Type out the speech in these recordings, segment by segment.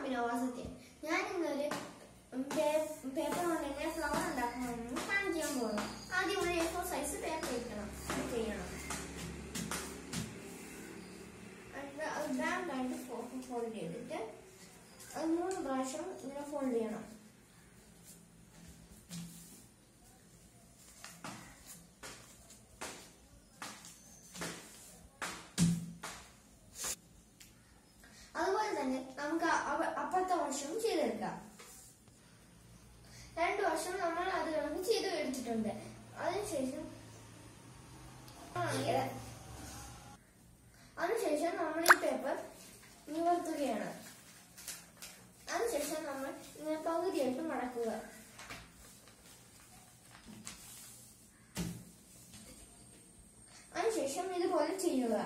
അഭിനവ സത്യം ഞാൻ ഇന്നൊരു പേപ്പർ കൊണ്ട് തന്നെ ഫ്ലവർ ഉണ്ടാക്കണമെന്ന് കാണിക്കാൻ പോകുന്നു ആദ്യം ഒരു എ ഫോർ സൈസ് പേപ്പർ എടുക്കണം അത് ചെയ്യണം അത് ബ്ലാങ്ക് ആയിട്ട് ഫോൾഡ് ചെയ്തിട്ട് അത് മൂന്ന് പ്രാവശ്യം ഇങ്ങനെ ഫോൾഡ് ചെയ്യണം അതുപോലെ തന്നെ നമുക്ക് അവ- അപ്പുറത്തെ വർഷം ചെയ്തെടുക്കാം രണ്ടു വർഷം നമ്മൾ അത് കണക്ക് ചെയ്ത് എടുത്തിട്ടുണ്ട് അതിനുശേഷം ആണെങ്കിൽ അതിനുശേഷം നമ്മൾ ഈ പേപ്പർ നിവർത്തുകയാണ് അതിനുശേഷം നമ്മൾ ഇങ്ങനെ പകുതിയായിട്ട് മടക്കുക അതിനുശേഷം ഇതുപോലെ ചെയ്യുക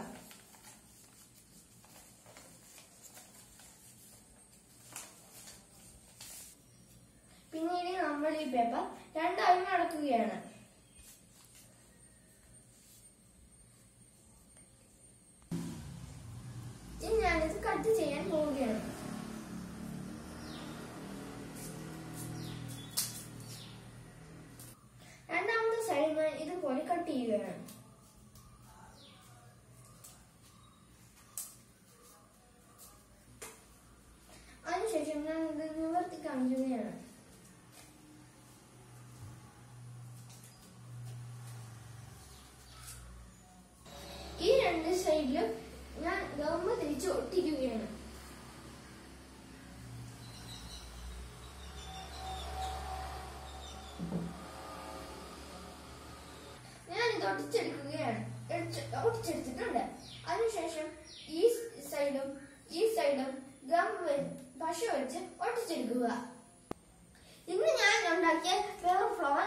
പിന്നീട് നമ്മൾ ഈ പേപ്പർ രണ്ടായി മടക്കുകയാണ് ഇനി ഞാനിത് കട്ട് ചെയ്യാൻ പോവുകയാണ് രണ്ടാമത്തെ സൈഡ് ഞാൻ ഇതുപോലെ കട്ട് ചെയ്യുകയാണ് അതിനുശേഷം ഞാൻ ഇത് നിവർത്തി കാണിക്കുകയാണ് ഈ രണ്ട് സൈഡിലും ഞാൻ ഗമ്മ തിരിച്ച് ഒട്ടിക്കുകയാണ് ഞാൻ ഇത് ഒട്ടിച്ചെടുക്കുകയാണ് എടുത്ത് ഒട്ടിച്ചെടുത്തിട്ടുണ്ട് അതിനുശേഷം ഈ സൈഡും ഈ സൈഡും ഗം പശ വെച്ച് ഒട്ടിച്ചെടുക്കുക ഇന്ന് ഞാൻ ഉണ്ടാക്കിയ വേറെ ഫ്ലവർ